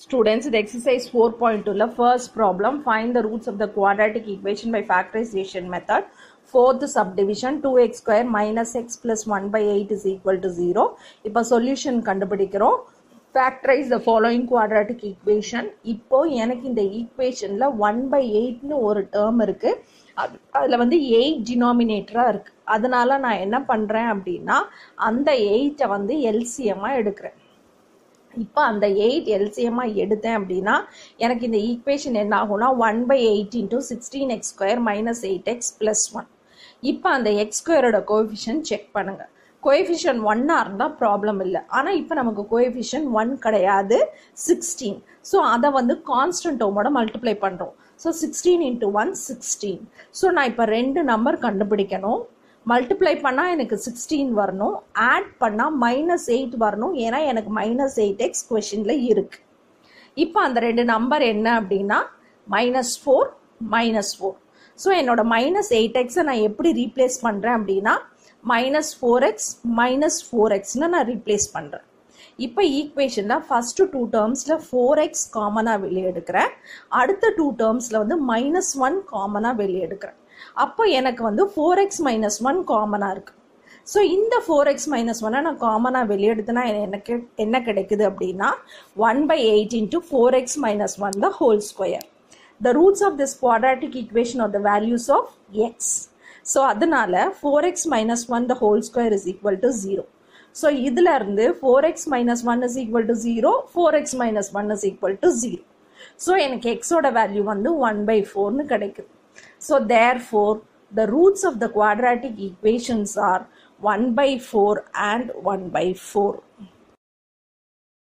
Students, the exercise 4.2 la first problem find the roots of the quadratic equation by factorization method. Fourth subdivision 2x square minus x plus 1 by 8 is equal to 0. இப்போ solution கண்டுபிடிக்கிறோம் factorize the following quadratic equation. இப்போ எனக்கு இந்த equationல 1 by 8னு ஒரு term இருக்கு அது அதில் வந்து எயிட் டினாமினேட்டராக இருக்குது அதனால நான் என்ன பண்ணுறேன் அப்படின்னா அந்த எயிட்டை வந்து எல்சிஎம்மாக எடுக்கிறேன் இப்போ அந்த எயிட் எல்சிஎம்மாக எடுத்தேன் அப்படின்னா எனக்கு இந்த ஈக்குவேஷன் என்ன ஆகும்னா one by eight into sixteen X square minus eight X plus one இப்போ அந்த எக்ஸ் ஸ்கொயரோட கோஎஃபிஷியன் செக் பண்ணுங்கள் கோஎஃபிஷியன் ஒன்னாக இருந்தால் ப்ராப்ளம் இல்லை ஆனால் இப்போ நமக்கு கோஎஃபிஷியன் ஒன் கிடையாது சிக்ஸ்டீன் ஸோ அதை வந்து கான்ஸ்டன்ட் டோமோட மல்டிப்ளை பண்ணுறோம் so sixteen into one sixteen so நான் இப்போ ரெண்டு நம்பர் கண்டுபிடிக்கணும் மல்டிப்ளை பண்ணால் எனக்கு சிக்ஸ்டீன் வரணும் ஆட் பண்ணால் மைனஸ் எயிட் வரணும் ஏன்னா எனக்கு மைனஸ் எயிட் எக்ஸ் கொஷினில் இருக்குது இப்போ அந்த ரெண்டு நம்பர் என்ன அப்படின்னா minus four minus four so என்னோட மைனஸ் எயிட் எக்ஸை நான் எப்படி ரீப்ளேஸ் பண்ணுறேன் அப்படின்னா minus four X minus four எக்ஸ்னு நான் ரீப்ளேஸ் பண்ணுறேன் இப்போ ஈக்குவேஷனில் ஃபஸ்ட்டு டூ டேர்ம்ஸில் ஃபோர் எக்ஸ் காமனாக வெளியே எடுக்கிறேன் அடுத்த டூ டேர்ம்ஸில் வந்து மைனஸ் ஒன் காமனாக வெளியே எடுக்கிறேன் அப்போ எனக்கு வந்து ஃபோர் எக்ஸ் மைனஸ் ஒன் காமனாக இருக்குது ஸோ இந்த ஃபோர் எக்ஸ் மைனஸ் ஒன்னை நான் காமனாக வெளியெடுத்தனா எனக்கு என்ன கிடைக்குது அப்படின்னா one by eight into four X minus one the whole square the roots of this quadratic equation are the values of X so அதனால four X minus one the whole square is equal to zero so இதுல இருந்து four X minus one is equal to zero four X minus one is equal to zero so எனக்கு எக்ஸோட value வந்து one by ஃபோர்னு கிடைக்குது so there four the roots of the quadratic equations are one by four and one by four